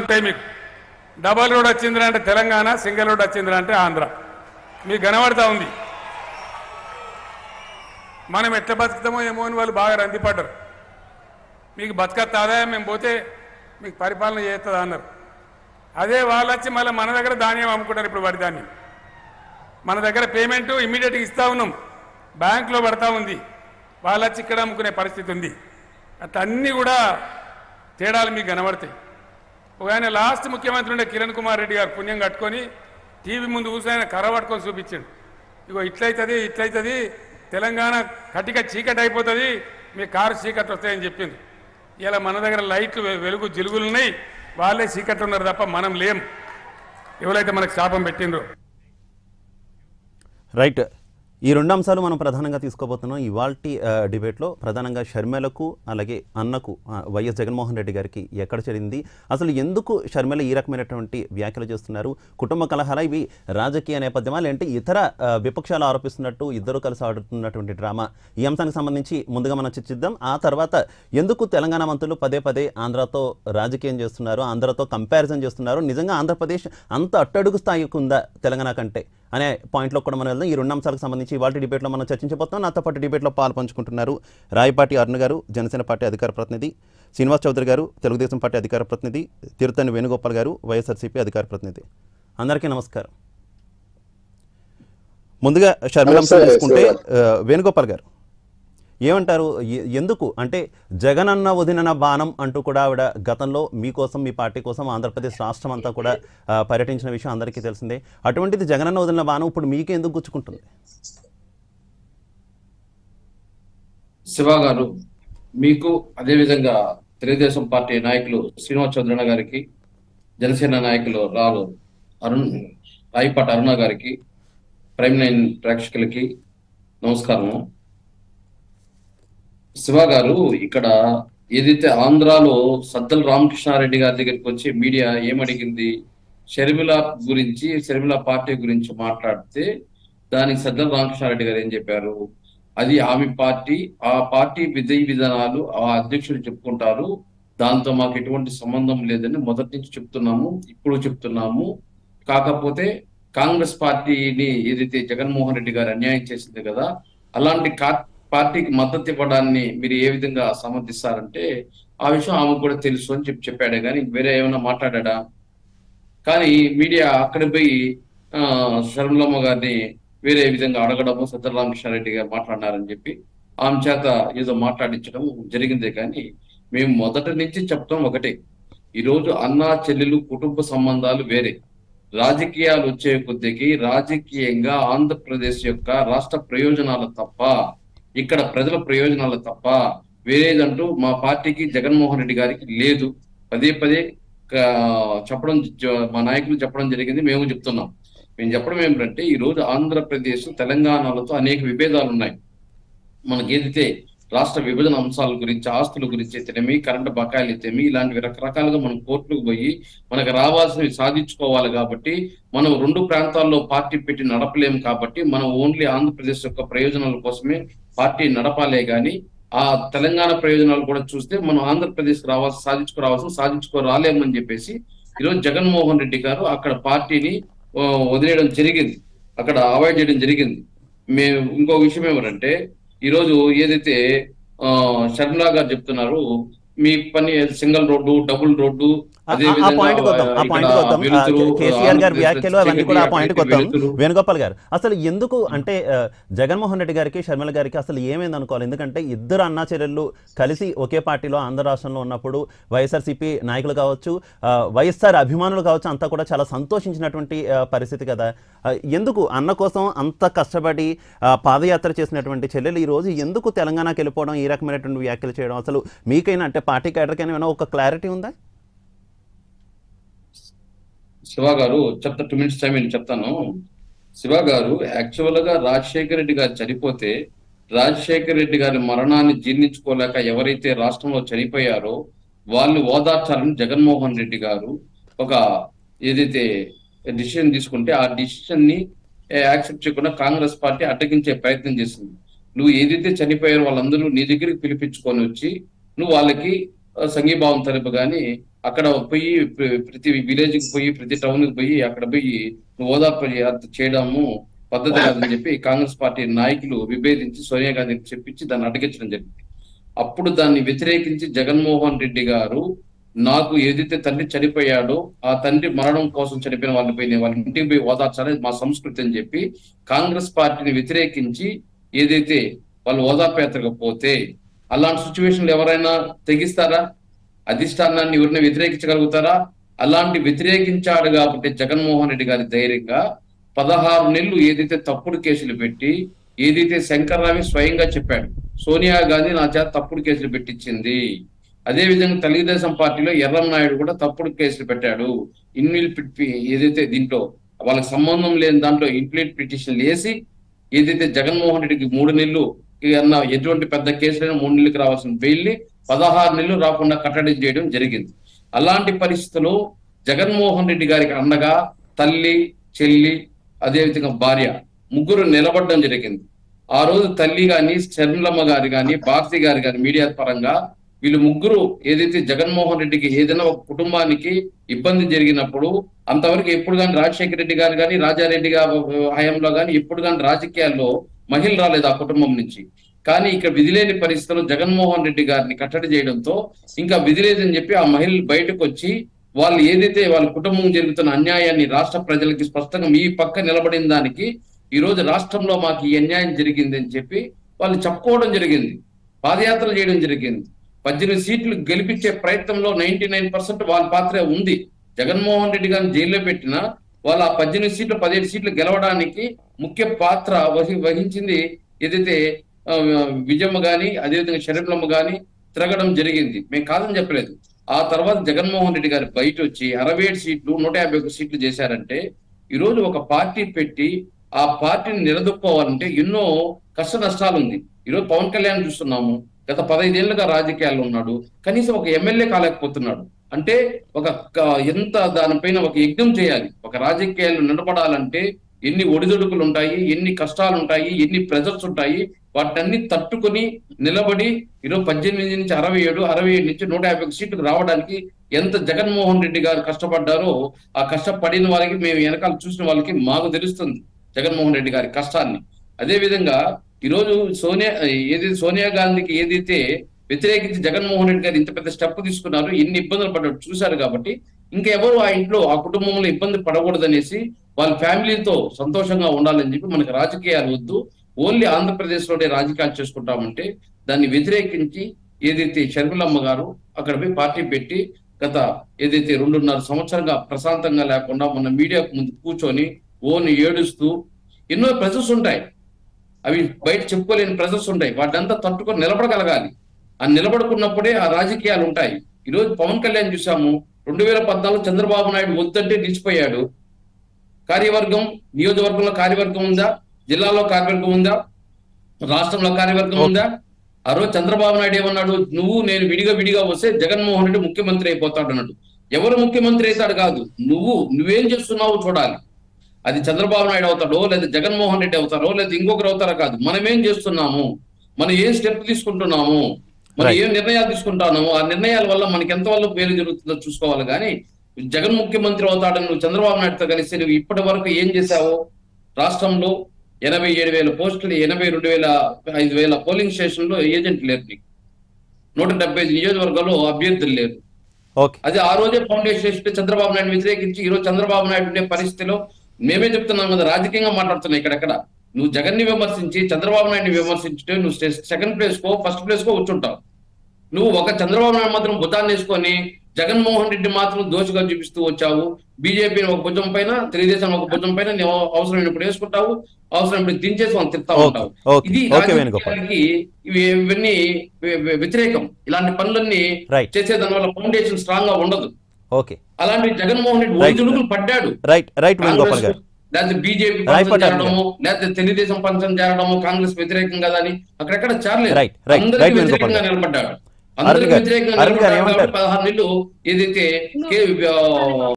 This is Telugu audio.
ఉంటాయి మీకు డబల్ రోడ్ వచ్చిందిరా అంటే తెలంగాణ సింగిల్ రోడ్ వచ్చిందిరా అంటే ఆంధ్ర మీకు కనబడతా ఉంది మనం ఎట్లా బతుకుతామో ఏమో అని వాళ్ళు బాగా రందిపడ్డారు మీకు బతకత్త ఆదాయం మేము పోతే మీకు పరిపాలన చేస్తుంది అన్నారు అదే వాళ్ళు వచ్చి మళ్ళీ మన దగ్గర ధాన్యం అమ్ముకుంటారు ఇప్పుడు వరి ధాన్యం మన దగ్గర పేమెంట్ ఇమ్మీడియట్గా ఇస్తా ఉన్నాం బ్యాంకులో పడతా ఉంది వాళ్ళు వచ్చి ఇక్కడ అమ్ముకునే పరిస్థితి ఉంది అట్లా అన్నీ కూడా తేడాలు మీకు కనబడతాయి ఒక ఆయన లాస్ట్ ముఖ్యమంత్రి ఉండే కిరణ్ కుమార్ రెడ్డి గారు పుణ్యం కట్టుకొని టీవీ ముందు కూర్చొని ఆయన కర్ర పట్టుకొని చూపించాడు ఇగో ఇట్లయితుంది ఇట్లయితుంది తెలంగాణ కటిక చీకటి అయిపోతుంది మీ కారు చీకటి వస్తాయని చెప్పింది ఇలా మన దగ్గర లైట్లు వె- వెలుగు జిలుగులు ఉన్నాయి వాళ్ళే చీకట్లు ఉన్నారు తప్ప మనం లేం ఎవరైతే మనకు శాపం పెట్టిండ్రో రైట్ ఈ రెండు అంశాలు మనం ప్రధానంగా తీసుకోబోతున్నాం ఇవాల్టి డిబేట్లో ప్రధానంగా షర్మిలకు అలాగే అన్నకు ఆ, వైఎస్ జగన్మోహన్ రెడ్డి గారికి ఎక్కడ చేరింది అసలు ఎందుకు షర్మిల ఈ రకమైనటువంటి వ్యాఖ్యలు చేస్తున్నారు కుటుంబ కలహాల ఇవి రాజకీయ నేపథ్యమా లేదంటే ఇతర ఆ, విపక్షాలు ఆరోపిస్తున్నట్టు ఇద్దరు కలిసి ఆడుతున్నటువంటి డ్రామా ఈ అంశానికి సంబంధించి ముందుగా మనం చర్చిద్దాం ఆ తర్వాత ఎందుకు తెలంగాణ మంత్రులు పదే పదే ఆంధ్రాతో రాజకీయం చేస్తున్నారు ఆంధ్రతో కంపారిజన్ చేస్తున్నారు నిజంగా ఆంధ్రప్రదేశ్ అంత అట్టడుగు స్థాయికి ఉందా తెలంగాణ కంటే అనే పాయింట్లో కూడా మనం వెళ్దాం ఈ రెండు అంశాలకు సంబంధించి ఇవాళ డిబేట్లో మనం చర్చించబోతున్నాం నాతో పాటు డిబేట్లో పాలు పంచుకుంటున్నారు రాయపాటి అరుణ్ గారు జనసేన పార్టీ అధికార ప్రతినిధి శ్రీనివాస్ చౌదరి గారు తెలుగుదేశం పార్టీ అధికార ప్రతినిధి తిరుతని వేణుగోపాల్ గారు వైఎస్ఆర్సీపీ అధికార ప్రతినిధి అందరికీ నమస్కారం ముందుగా షర్మిల అంశం నమస్తే, తీసుకుంటే శివగారు. ఆ, వేణుగోపాల్ గారు ఏమంటారు ఎ- ఎందుకు అంటే జగనన్న వదినన బాణం అంటూ కూడా ఆవిడ గతంలో మీకోసం మీ పార్టీ కోసం ఆంధ్రప్రదేశ్ రాష్ట్రం అంతా కూడా ఆ, పర్యటించిన విషయం అందరికీ తెలిసిందే అటువంటిది జగనన్న వదిలిన బాణం ఇప్పుడు మీకే ఎందుకు గుచ్చుకుంటుంది శివ గారు మీకు అదేవిధంగా తెలుగుదేశం పార్టీ నాయకులు శ్రీనివాస్ చంద్రన్న గారికి జనసేన నాయకులు రావు అరుణ్ రాయిపాటి అరుణ గారికి ప్రైమ్ నైన్ ప్రేక్షకులకి నమస్కారము శివ గారు ఇక్కడ ఏదైతే ఆంధ్రాలో సద్దల రామకృష్ణారెడ్డి గారి దగ్గరికి వచ్చి మీడియా ఏమడిగింది షర్మిల గురించి షర్మిల పార్టీ గురించి మాట్లాడితే దానికి సద్దల రామకృష్ణారెడ్డి గారు ఏం చెప్పారు అది ఆమె పార్టీ ఆ పార్టీ విధి విధానాలు ఆ అధ్యక్షుడు చెప్పుకుంటారు దాంతో మాకు ఎటువంటి సంబంధం లేదని మొదటి నుంచి చెప్తున్నాము ఇప్పుడు చెప్తున్నాము కాకపోతే కాంగ్రెస్ పార్టీని ఏదైతే జగన్మోహన్ రెడ్డి గారు అన్యాయం చేసింది కదా అలాంటి కా- పార్టీకి మద్దతు ఇవ్వడాన్ని మీరు ఏ విధంగా సమర్థిస్తారంటే ఆ విషయం ఆమెకు కూడా తెలుసు అని చెప్పి చెప్పాడే కానీ వేరే ఏమైనా మాట్లాడా కానీ మీడియా అక్కడ పోయి ఆ, శర్మలమ్మ గారిని వేరే విధంగా అడగడము సత్యరామకృష్ణారెడ్డి గారు మాట్లాడినారని చెప్పి ఆమె చేత ఏదో మాట్లాడించడం జరిగిందే కానీ మేము మొదటి నుంచి చెప్తాం ఒకటే ఈరోజు అన్నా చెల్లెలు కుటుంబ సంబంధాలు వేరే రాజకీయాలు వచ్చే కొద్దికి రాజకీయంగా ఆంధ్రప్రదేశ్ యొక్క రాష్ట్ర ప్రయోజనాలు తప్ప ఇక్కడ ప్రజల ప్రయోజనాలు తప్ప వేరేదంటూ మా పార్టీకి జగన్మోహన్ రెడ్డి గారికి లేదు పదే పదే క- చెప్పడం జ- మా నాయకులు చెప్పడం జరిగింది మేము చెప్తున్నాం మేము చెప్పడం ఏమిటంటే ఈ రోజు ఆంధ్రప్రదేశ్ తెలంగాణలతో అనేక విభేదాలు ఉన్నాయి మనకి ఏదైతే రాష్ట్ర విభజన అంశాల గురించి ఆస్తుల గురించి అయితేనేమి కరెంటు బకాయిలు అయితేమి ఇలాంటివి రకరకాలుగా మనం కోర్టులకు పోయి మనకు రావాల్సినవి సాధించుకోవాలి కాబట్టి మనం రెండు ప్రాంతాల్లో పార్టీ పెట్టి నడపలేము కాబట్టి మనం ఓన్లీ ఆంధ్రప్రదేశ్ యొక్క ప్రయోజనాల కోసమే పార్టీ నడపాలే గాని ఆ తెలంగాణ ప్రయోజనాలు కూడా చూస్తే మనం ఆంధ్రప్రదేశ్ రావాల్సి సాధించుకురావాల్సిన సాధించుకో రాలేమని చెప్పేసి ఈరోజు జగన్మోహన్ రెడ్డి గారు అక్కడ పార్టీని ఆ, వదిలేయడం జరిగింది అక్కడ అవాయిడ్ చేయడం జరిగింది మేము ఇంకో విషయం ఏమంటే ఈరోజు ఏదైతే ఆ షర్మిలా గారు చెప్తున్నారు మీ పని సింగిల్ రోడ్డు డబుల్ రోడ్డు ఆ- అదే ఆ- ఆ విధంగా పాయింట్కి వద్దాం ఆ ఇక్కడ పాయింట్కి వద్దాం ఆ, వెలుతురు, కేసీఆర్ గారి ఆంధ్రప్రదేశ్ వ్యాఖ్యలు అవన్నీ కూడా ఆ చీకటి, పాయింట్కి అటువైపు వద్దాం వెలుతురు. వేణుగోపాల్ గారు అసలు ఎందుకు అంటే ఆ, జగన్మోహన్ రెడ్డి గారికి షర్మిల గారికి అసలు ఏమైంది అనుకోవాలి ఎందుకంటే ఇద్దరు అన్నా చెల్లెళ్ళు కలిసి ఒకే పార్టీలో ఆంధ్ర రాష్ట్రంలో ఉన్నప్పుడు వైఎస్ఆర్సీపీ నాయకులు కావచ్చు ఆ, వైఎస్ఆర్ అభిమానులు కావచ్చు అంతా కూడా చాలా సంతోషించినటువంటి ఆ, పరిస్థితి కదా ఆ, ఎందుకు అన్న కోసం అంత కష్టపడి ఆ, పాదయాత్ర చేసినటువంటి చెల్లెలు ఈ రోజు ఎందుకు తెలంగాణకి వెళ్ళిపోవడం ఈ రకమైనటువంటి వ్యాఖ్యలు చేయడం అసలు మీకైనా అంటే పార్టీ కేడర్కైనా ఏమైనా ఒక క్లారిటీ ఉందా శివ గారు చెప్తా టూ మినిట్స్ టైం నేను చెప్తాను శివ గారు యాక్చువల్ గా రాజశేఖర రెడ్డి గారు చనిపోతే రాజశేఖర రెడ్డి గారి మరణాన్ని జీర్ణించుకోలేక ఎవరైతే రాష్ట్రంలో చనిపోయారో వాళ్ళు ఓదార్చాలని జగన్మోహన్ రెడ్డి గారు ఒక ఏదైతే డిసిషన్ తీసుకుంటే ఆ డిసిషన్ ని యాక్సెప్ట్ చేయకుండా కాంగ్రెస్ పార్టీ అడ్డగించే ప్రయత్నం చేసింది నువ్వు ఏదైతే చనిపోయారో వాళ్ళందరూ నీ దగ్గరికి పిలిపించుకొని వచ్చి నువ్వు వాళ్ళకి ఆ, సంఘీభావం తెలుపు కానీ అక్కడ పోయి ప్ర- ప్రతి విలేజ్ కి పోయి ప్రతి టౌన్ కి పోయి అక్కడ పోయి నువ్వు ఓదార్పు యాత్ర చేయడము పద్ధతి కాదని చెప్పి కాంగ్రెస్ పార్టీ నాయకులు విభేదించి సోనియా గాంధీకి చెప్పించి దాన్ని అడ్డగించడం జరిగింది అప్పుడు దాన్ని వ్యతిరేకించి జగన్మోహన్ రెడ్డి గారు నాకు ఏదైతే తండ్రి చనిపోయాడో ఆ తండ్రి మరణం కోసం చనిపోయిన వాళ్ళని పోయి నేను వాళ్ళ ఇంటికి పోయి ఓదార్చాలి మా సంస్కృతి అని చెప్పి కాంగ్రెస్ పార్టీని వ్యతిరేకించి ఏదైతే వాళ్ళు ఓదార్పేతకు పోతే అలాంటి సిచ్యువేషన్లు ఎవరైనా తెగిస్తారా అధిష్టానాన్ని ఎవరిని వ్యతిరేకించగలుగుతారా అలాంటి వ్యతిరేకించాడు కాబట్టి జగన్మోహన్ రెడ్డి గారి ధైర్యంగా పదహారు నెలలు ఏదైతే తప్పుడు కేసులు పెట్టి ఏదైతే శంకర్రావి స్వయంగా చెప్పాడు సోనియా గాంధీ నా చేత తప్పుడు కేసులు పెట్టించింది అదే విధంగా తెలుగుదేశం పార్టీలో ఎర్రం నాయుడు కూడా తప్పుడు కేసులు పెట్టాడు ఇన్విల్ ఏదైతే దీంట్లో వాళ్ళకి సంబంధం లేని దాంట్లో ఇన్ఫ్లేట్ పిటిషన్లు వేసి ఏదైతే జగన్మోహన్ రెడ్డికి మూడు నెలలు అన్న ఎటువంటి పెద్ద కేసులైనా మూడు నెలలకు రావాల్సిన బెయిల్ని పదహారు నెలలు రాకుండా కట్టడి చేయడం జరిగింది అలాంటి పరిస్థితుల్లో జగన్మోహన్ రెడ్డి గారికి అండగా తల్లి చెల్లి అదేవిధంగా భార్య ముగ్గురు నిలబడడం జరిగింది ఆ రోజు తల్లి గాని శర్మిలమ్మ గారి గాని భారతి గారి గాని మీడియా పరంగా వీళ్ళు ముగ్గురు ఏదైతే జగన్మోహన్ రెడ్డికి ఏదైనా ఒక కుటుంబానికి ఇబ్బంది జరిగినప్పుడు అంతవరకు ఎప్పుడు కానీ రాజశేఖర రెడ్డి గారు కానీ రాజారెడ్డి గారి హయాంలో కానీ ఎప్పుడు కానీ రాజకీయాల్లో మహిళ రాలేదు ఆ కుటుంబం నుంచి కానీ ఇక్కడ విధిలేని పరిస్థితుల్లో జగన్మోహన్ రెడ్డి గారిని కట్టడి చేయడంతో ఇంకా విధి లేదని చెప్పి ఆ మహిళలు బయటకు వచ్చి వాళ్ళు ఏదైతే వాళ్ళ కుటుంబం జరుగుతున్న అన్యాయాన్ని రాష్ట్ర ప్రజలకి స్పష్టంగా మీ పక్క నిలబడిన దానికి ఈ రోజు రాష్ట్రంలో మాకు ఈ అన్యాయం జరిగింది అని చెప్పి వాళ్ళు చెప్పుకోవడం జరిగింది పాదయాత్ర చేయడం జరిగింది పద్దెనిమిది సీట్లు గెలిపించే ప్రయత్నంలో నైన్టీ నైన్ పర్సెంట్ వాళ్ళ పాత్ర ఉంది జగన్మోహన్ రెడ్డి గారిని జైల్లో పెట్టిన వాళ్ళ ఆ పద్దెనిమిది సీట్లు పదిహేడు సీట్లు గెలవడానికి ముఖ్య పాత్ర వహి వహించింది ఏదైతే ఆ, విజయమ్మ గాని అదేవిధంగా శరీరమ్మ గాని తిరగడం జరిగింది మేము కాదని చెప్పలేదు ఆ తర్వాత జగన్మోహన్ రెడ్డి గారు బయట వచ్చి అరవై ఏడు సీట్లు నూట యాభై ఒక్క సీట్లు చేశారంటే ఈ రోజు ఒక పార్టీ పెట్టి ఆ పార్టీని నిలదొక్కోవాలంటే ఎన్నో కష్ట నష్టాలు ఉంది ఈరోజు పవన్ కళ్యాణ్ చూస్తున్నాము గత పదైదేళ్లుగా రాజకీయాల్లో ఉన్నాడు కనీసం ఒక ఎమ్మెల్యే కాలేకపోతున్నాడు అంటే ఒక క- ఎంత దానిపైన ఒక యజ్ఞం చేయాలి ఒక రాజకీయాలు నిలబడాలంటే ఎన్ని ఒడిదొడుకులు ఉంటాయి ఎన్ని కష్టాలు ఉంటాయి ఎన్ని ప్రెజర్స్ ఉంటాయి వాటన్ని తట్టుకొని నిలబడి ఈరోజు పద్దెనిమిది నుంచి అరవై ఏడు అరవై ఏడు నుంచి నూట యాభై ఒక సీట్లకు రావడానికి ఎంత జగన్మోహన్ రెడ్డి గారు కష్టపడ్డారో ఆ కష్టపడిన వారికి మేము వెనకాల చూసిన వాళ్ళకి మాకు తెలుస్తుంది జగన్మోహన్ రెడ్డి గారి కష్టాన్ని అదే విధంగా ఈరోజు సోనియా ఏదైతే సోనియా గాంధీకి ఏదైతే వ్యతిరేకించి జగన్మోహన్ రెడ్డి గారు ఇంత పెద్ద స్టెప్ తీసుకున్నారు ఎన్ని ఇబ్బందులు పడ్డారు చూశారు కాబట్టి ఇంకా ఎవరు ఆ ఇంట్లో ఆ కుటుంబంలో ఇబ్బంది పడకూడదనేసి వాళ్ళ ఫ్యామిలీతో సంతోషంగా ఉండాలని చెప్పి మనకి రాజకీయాలు వద్దు ఓన్లీ ఆంధ్రప్రదేశ్ లోనే రాజకీయాలు చేసుకుంటామంటే దాన్ని వ్యతిరేకించి ఏదైతే షర్మిలమ్మ గారు అక్కడ పోయి పార్టీ పెట్టి గత ఏదైతే రెండున్నర సంవత్సరంగా ప్రశాంతంగా లేకుండా మన మీడియాకు ముందు కూర్చొని ఓని ఏడుస్తూ ఎన్నో ప్రెజర్స్ ఉంటాయి అవి బయట చెప్పుకోలేని ప్రెజర్స్ ఉంటాయి వాటినంతా తట్టుకొని నిలబడగలగాలి ఆ నిలబడుకున్నప్పుడే ఆ రాజకీయాలు ఉంటాయి ఈరోజు పవన్ కళ్యాణ్ చూసాము రెండు వేల పద్నాలుగు చంద్రబాబు నాయుడు వద్దంటే నిలిచిపోయాడు కార్యవర్గం నియోజకవర్గంలో కార్యవర్గం ఉందా జిల్లాలో కార్యవర్గం ఉందా రాష్ట్రంలో కార్యవర్గం ఉందా ఆ రోజు చంద్రబాబు నాయుడు ఏమన్నాడు నువ్వు నేను విడిగా విడిగా వస్తే జగన్మోహన్ రెడ్డి ముఖ్యమంత్రి అయిపోతాడు అన్నాడు ఎవరు ముఖ్యమంత్రి అవుతాడు కాదు నువ్వు నువ్వేం చేస్తున్నావు చూడాలి అది చంద్రబాబు నాయుడు అవుతాడో లేదా జగన్మోహన్ రెడ్డి అవుతారో లేదా ఇంకొకరు అవుతారో కాదు మనం ఏం చేస్తున్నాము మనం ఏం స్టెప్ తీసుకుంటున్నాము మనం Right. ఏం నిర్ణయాలు తీసుకుంటున్నాము ఆ నిర్ణయాల వల్ల మనకి ఎంత వల్ల పేరు జరుగుతుందో చూసుకోవాలి కానీ జగన్ ముఖ్యమంత్రి అవుతాడని నువ్వు చంద్రబాబు నాయుడుతో కలిసి నువ్వు ఇప్పటి వరకు ఏం చేశావు రాష్ట్రంలో ఎనభై ఏడు వేల పోస్టులు ఎనభై రెండు వేల ఐదు వేల పోలింగ్ స్టేషన్లో ఏజెంట్ లేరు నీకు నూట డెబ్బై ఐదు నియోజకవర్గాల్లో అభ్యర్థులు లేరు ఓకే అది ఆ రోజే ఫౌండేషన్ వేస్తే చంద్రబాబు నాయుడు వ్యతిరేకించి ఈ రోజు చంద్రబాబు నాయుడు ఉండే పరిస్థితిలో మేమే చెప్తున్నాం కదా రాజకీయంగా మాట్లాడుతున్నాం ఇక్కడెక్కడ నువ్వు జగన్ ని విమర్శించి చంద్రబాబు నాయుడిని విమర్శించుంటే నువ్వు సెకండ్ ప్లేస్ కో ఫస్ట్ ప్లేస్ కో వచ్చుంటావు నువ్వు ఒక చంద్రబాబు నాయుడు మాత్రం భుతాన్ని వేసుకొని జగన్మోహన్ రెడ్డి మాత్రం దోషిగా చూపిస్తూ వచ్చావు బీజేపీని ఒక భుజం పైన తెలుగుదేశం ఒక భుజం పైన నువ్వు అవసరమైనప్పుడు వేసుకుంటావు అవసరమైనప్పుడు దించేసి వాళ్ళు తిడతా ఓకే ఉంటావు ఓకే ఇది ఓకే వేణుగోపాల్ రాజకీయాలకి ఇవి ఇవన్నీ వ్య- వ్య- వ్యతిరేకం ఇలాంటి పనులన్నీ రైట్ చేసే దాని వల్ల ఫౌండేషన్ స్ట్రాంగ్ గా ఉండదు ఓకే అలాంటి జగన్మోహన్ రెడ్డి Right. ఒడిదుడుకులు పడ్డాడు రైట్ రైట్ వేణుగోపాల్ గారు లేకపోతే బీజేపీ Right, పంచం పట్టారు. చేరడము లేకపోతే తెలుగుదేశం పంచం చేరడము కాంగ్రెస్ వ్యతిరేకం కదా అని అక్కడెక్కడ చేరలేదు Right, right, అందరికీ right, వ్యతిరేకంగా వేణుగోపాల్. నిలబడ్డాడు అందరికీ గారు, వ్యతిరేకంగా అరవింద్ గారు నిలబడ్డాడు ఏమంటారు? కాబట్టి పదహారు నెలలు ఏదైతే కే- ఆ,